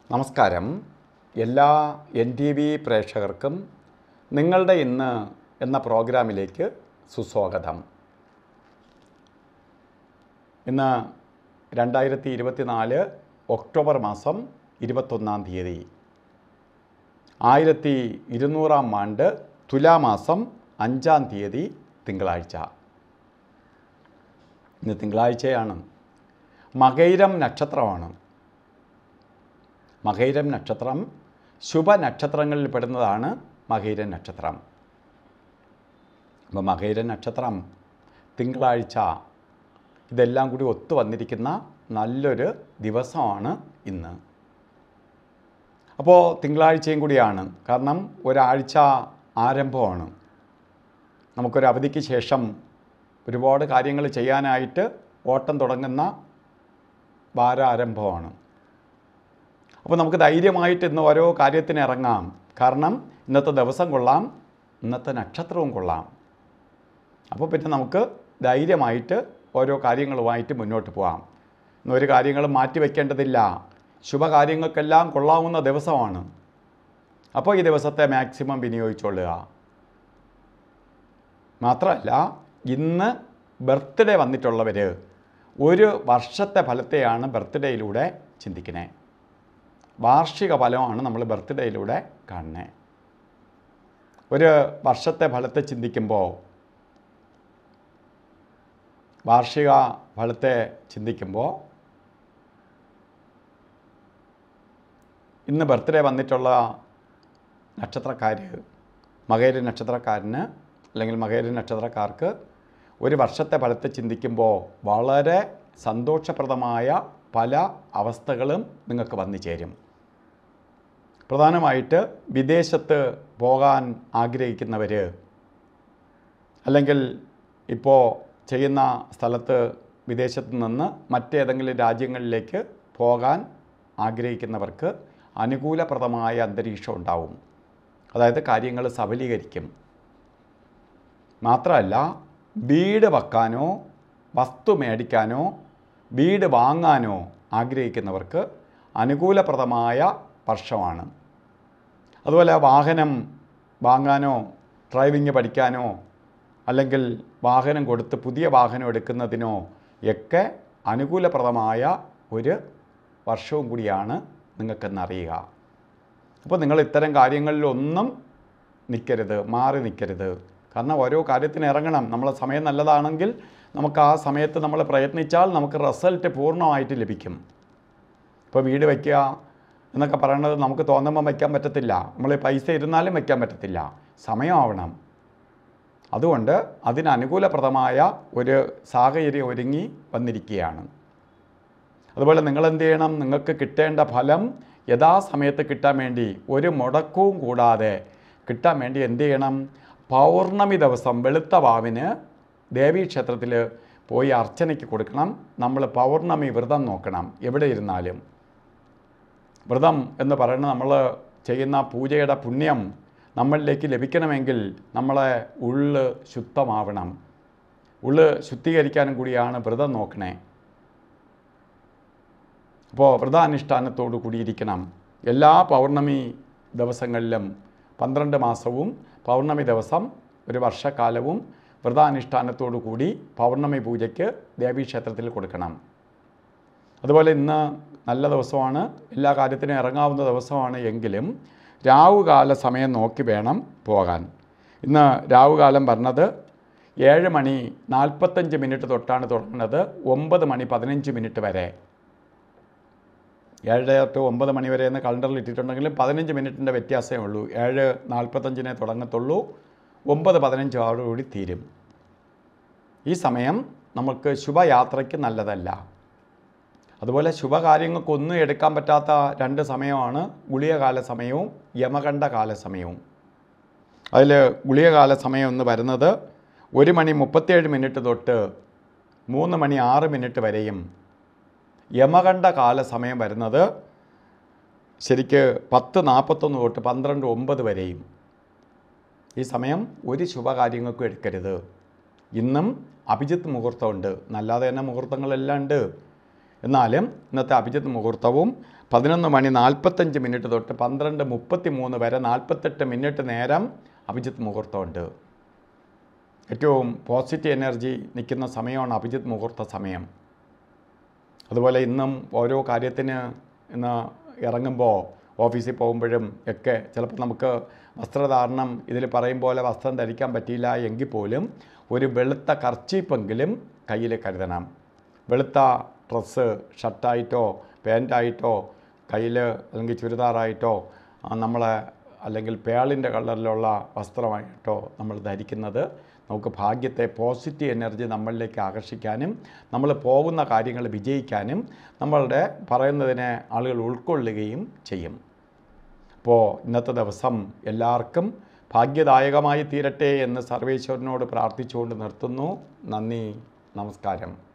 നമസ്കാരം എല്ലാ N T V പ്രേക്ഷകർക്കും നിങ്ങളുടെ ഇന്ന് എന്ന പ്രോഗ്രാമിലേക്ക് സുസ്വാഗതം ഇന്ന് രണ്ടായിരത്തി ഇരുപത്തിനാല് ഒക്ടോബർ മാസം ഇരുപത്തൊന്നാം തീയതി ആയിരത്തി ഇരുന്നൂറാം ആണ്ട് തുലാമാസം അഞ്ചാം തീയതി തിങ്കളാഴ്ച ഇന്ന് തിങ്കളാഴ്ചയാണ് മകൈരം നക്ഷത്രമാണ് മകൈരം നക്ഷത്രം ശുഭനക്ഷത്രങ്ങളിൽ പെടുന്നതാണ് മകൈരൻ നക്ഷത്രം അപ്പോൾ മകൈരൻ നക്ഷത്രം തിങ്കളാഴ്ച ഇതെല്ലാം കൂടി ഒത്തു വന്നിരിക്കുന്ന നല്ലൊരു ദിവസമാണ് ഇന്ന് അപ്പോൾ തിങ്കളാഴ്ചയും കൂടിയാണ് കാരണം ഒരാഴ്ച ആരംഭമാണ് നമുക്കൊരു അവധിക്ക് ശേഷം ഒരുപാട് കാര്യങ്ങൾ ചെയ്യാനായിട്ട് ഓട്ടം തുടങ്ങുന്ന വാരാരംഭമാണ് അപ്പോൾ നമുക്ക് ധൈര്യമായിട്ട് ഇന്ന് ഓരോ കാര്യത്തിന് ഇറങ്ങാം കാരണം ഇന്നത്തെ ദിവസം കൊള്ളാം ഇന്നത്തെ നക്ഷത്രവും കൊള്ളാം അപ്പോൾ പിന്നെ നമുക്ക് ധൈര്യമായിട്ട് ഓരോ കാര്യങ്ങളുമായിട്ട് മുന്നോട്ട് പോകാം ഇന്നൊരു കാര്യങ്ങളും മാറ്റി വയ്ക്കേണ്ടതില്ല ശുഭകാര്യങ്ങൾക്കെല്ലാം കൊള്ളാവുന്ന ദിവസമാണ് അപ്പോൾ ഈ ദിവസത്തെ മാക്സിമം വിനിയോഗിച്ചുകൊള്ളുക മാത്രമല്ല ഇന്ന് ബർത്ത്ഡേ വന്നിട്ടുള്ളവർ ഒരു വർഷത്തെ ഫലത്തെയാണ് ബർത്ത്ഡേയിലൂടെ ചിന്തിക്കുന്നത് വാർഷിക ഫലമാണ് നമ്മൾ ബർത്ത്ഡേയിലൂടെ കാണുന്നത് ഒരു വർഷത്തെ ഫലത്തെ ചിന്തിക്കുമ്പോൾ വാർഷിക ഫലത്തെ ചിന്തിക്കുമ്പോൾ ഇന്ന് ബർത്ത്ഡേ വന്നിട്ടുള്ള നക്ഷത്രക്കാർ മകേര നക്ഷത്രക്കാരന് അല്ലെങ്കിൽ മകേര നക്ഷത്രക്കാർക്ക് ഒരു വർഷത്തെ ഫലത്തെ ചിന്തിക്കുമ്പോൾ വളരെ സന്തോഷപ്രദമായ പല അവസ്ഥകളും നിങ്ങൾക്ക് വന്നു ചേരും പ്രധാനമായിട്ട് വിദേശത്ത് പോകാൻ ആഗ്രഹിക്കുന്നവർ അല്ലെങ്കിൽ ഇപ്പോൾ ചെയ്യുന്ന സ്ഥലത്ത് വിദേശത്ത് നിന്ന് മറ്റേതെങ്കിലും രാജ്യങ്ങളിലേക്ക് പോകാൻ ആഗ്രഹിക്കുന്നവർക്ക് അനുകൂലപ്രദമായ അന്തരീക്ഷം ഉണ്ടാവും അതായത് കാര്യങ്ങൾ സബലീകരിക്കും മാത്രമല്ല വീട് വെക്കാനോ വസ്തു മേടിക്കാനോ വീട് വാങ്ങാനോ ആഗ്രഹിക്കുന്നവർക്ക് അനുകൂലപ്രദമായ വർഷമാണ് അതുപോലെ വാഹനം വാങ്ങാനോ ഡ്രൈവിംഗ് പഠിക്കാനോ അല്ലെങ്കിൽ വാഹനം കൊടുത്ത് പുതിയ വാഹനം എടുക്കുന്നതിനോ ഒക്കെ അനുകൂലപ്രദമായ ഒരു വർഷവും കൂടിയാണ് നിങ്ങൾക്കെന്നറിയുക അപ്പോൾ നിങ്ങൾ ഇത്തരം കാര്യങ്ങളിലൊന്നും നിൽക്കരുത് മാറി നിൽക്കരുത് കാരണം ഓരോ കാര്യത്തിന് ഇറങ്ങണം നമ്മളെ സമയം നല്ലതാണെങ്കിൽ നമുക്ക് ആ സമയത്ത് നമ്മൾ പ്രയത്നിച്ചാൽ നമുക്ക് റിസൾട്ട് പൂർണ്ണമായിട്ട് ലഭിക്കും ഇപ്പോൾ വീട് വയ്ക്കുക എന്നൊക്കെ പറയുന്നത് നമുക്ക് തോന്നുമ്പോൾ വയ്ക്കാൻ പറ്റത്തില്ല നമ്മൾ പൈസ ഇരുന്നാലും വയ്ക്കാൻ പറ്റത്തില്ല സമയമാവണം അതുകൊണ്ട് അതിന് അനുകൂലപ്രദമായ ഒരു സാഹചര്യം ഒരുങ്ങി വന്നിരിക്കുകയാണ് അതുപോലെ നിങ്ങൾ എന്ത് ചെയ്യണം നിങ്ങൾക്ക് കിട്ടേണ്ട ഫലം യഥാസമയത്ത് കിട്ടാൻ വേണ്ടി ഒരു മുടക്കവും കൂടാതെ കിട്ടാൻ വേണ്ടി എന്ത് ചെയ്യണം പൗർണമി ദിവസം വെളുത്ത വാവിന് ദേവീക്ഷേത്രത്തിൽ പോയി അർച്ചനയ്ക്ക് കൊടുക്കണം നമ്മൾ പൗർണമി വ്രതം നോക്കണം എവിടെ ഇരുന്നാലും വ്രതം എന്ന് പറയുന്നത് നമ്മൾ ചെയ്യുന്ന പൂജയുടെ പുണ്യം നമ്മളിലേക്ക് ലഭിക്കണമെങ്കിൽ നമ്മളെ ഉള്ള് ശുദ്ധമാവണം ഉള്ള് ശുദ്ധീകരിക്കാനും കൂടിയാണ് വ്രതം നോക്കണേ അപ്പോൾ വ്രതാനുഷ്ഠാനത്തോടു കൂടിയിരിക്കണം എല്ലാ പൗർണമി ദിവസങ്ങളിലും പന്ത്രണ്ട് മാസവും പൗർണമി ദിവസം ഒരു വർഷക്കാലവും വ്രതാനുഷ്ഠാനത്തോടു കൂടി പൗർണമി പൂജയ്ക്ക് ദേവീക്ഷേത്രത്തിൽ കൊടുക്കണം അതുപോലെ ഇന്ന് നല്ല ദിവസമാണ് എല്ലാ കാര്യത്തിനും ഇറങ്ങാവുന്ന ദിവസമാണ് എങ്കിലും രാവുകാല സമയം നോക്കി വേണം പോകാൻ ഇന്ന് രാവുകാലം പറഞ്ഞത് ഏഴ് മണി നാൽപ്പത്തഞ്ച് മിനിറ്റ് തൊട്ടാണ് തുടങ്ങുന്നത് ഒമ്പത് മണി പതിനഞ്ച് മിനിറ്റ് വരെ ഏഴര തൊട്ട് ഒമ്പത് മണി വരെ എന്ന് കലണ്ടറിൽ ഇട്ടിട്ടുണ്ടെങ്കിലും പതിനഞ്ച് മിനിറ്റിൻ്റെ വ്യത്യാസമേ ഉള്ളൂ ഏഴ് നാൽപ്പത്തഞ്ചിനെ തുടങ്ങത്തുള്ളൂ ഒമ്പത് പതിനഞ്ചോടുകൂടി തീരും ഈ സമയം നമുക്ക് ശുഭയാത്രയ്ക്ക് നല്ലതല്ല അതുപോലെ ശുഭകാര്യങ്ങൾക്കൊന്നും എടുക്കാൻ പറ്റാത്ത രണ്ട് സമയമാണ് ഗുളികകാല സമയവും യമകണ്ഠ കാല സമയവും അതിൽ ഗുളികകാല സമയം എന്ന് വരുന്നത് ഒരു മണി മുപ്പത്തേഴ് മിനിറ്റ് തൊട്ട് മൂന്ന് മണി ആറ് മിനിറ്റ് വരെയും യമകണ്ഠ കാല സമയം വരുന്നത് ശരിക്ക് പത്ത് നാൽപ്പത്തൊന്ന് തൊട്ട് പന്ത്രണ്ട് ഒമ്പത് വരെയും ഈ സമയം ഒരു ശുഭകാര്യങ്ങൾക്കും എടുക്കരുത് ഇന്നും അഭിജിത്ത് മുഹൂർത്തമുണ്ട് നല്ലാതെ തന്നെ മുഹൂർത്തങ്ങളെല്ലാം ഉണ്ട് എന്നാലും ഇന്നത്തെ അഭിജിത്ത് മുഹൂർത്തവും പതിനൊന്ന് മണി നാൽപ്പത്തഞ്ച് മിനിറ്റ് തൊട്ട് പന്ത്രണ്ട് മുപ്പത്തി മൂന്ന് വരെ നാൽപ്പത്തെട്ട് മിനിറ്റ് നേരം അഭിജിത്ത് മുഹൂർത്തമുണ്ട് ഏറ്റവും പോസിറ്റീവ് എനർജി നിൽക്കുന്ന സമയമാണ് അഭിജിത്ത് മുഹൂർത്ത സമയം അതുപോലെ ഇന്നും ഓരോ കാര്യത്തിന് ഇന്ന് ഇറങ്ങുമ്പോൾ ഓഫീസിൽ പോകുമ്പോഴും ഒക്കെ ചിലപ്പോൾ നമുക്ക് വസ്ത്രധാരണം ഇതിൽ പറയും പോലെ വസ്ത്രം ധരിക്കാൻ പറ്റിയില്ല എങ്കിൽ പോലും ഒരു വെളുത്ത കർച്ചീപ്പെങ്കിലും കയ്യിൽ കരുതണം വെളുത്ത ഡ്രസ്സ് ഷർട്ടായിട്ടോ പാൻറ്റായിട്ടോ കയ്യിൽ അല്ലെങ്കിൽ ചുരിദാറായിട്ടോ നമ്മൾ അല്ലെങ്കിൽ പേളിൻ്റെ കളറിലുള്ള വസ്ത്രമായിട്ടോ നമ്മൾ ധരിക്കുന്നത് നമുക്ക് ഭാഗ്യത്തെ പോസിറ്റീവ് എനർജി നമ്മളിലേക്ക് ആകർഷിക്കാനും നമ്മൾ പോകുന്ന കാര്യങ്ങൾ വിജയിക്കാനും നമ്മളുടെ പറയുന്നതിനെ ആളുകൾ ഉൾക്കൊള്ളുകയും ചെയ്യും അപ്പോൾ ഇന്നത്തെ ദിവസം എല്ലാവർക്കും ഭാഗ്യദായകമായി തീരട്ടെ എന്ന് സർവേശ്വരനോട് പ്രാർത്ഥിച്ചുകൊണ്ട് നിർത്തുന്നു നന്ദി നമസ്കാരം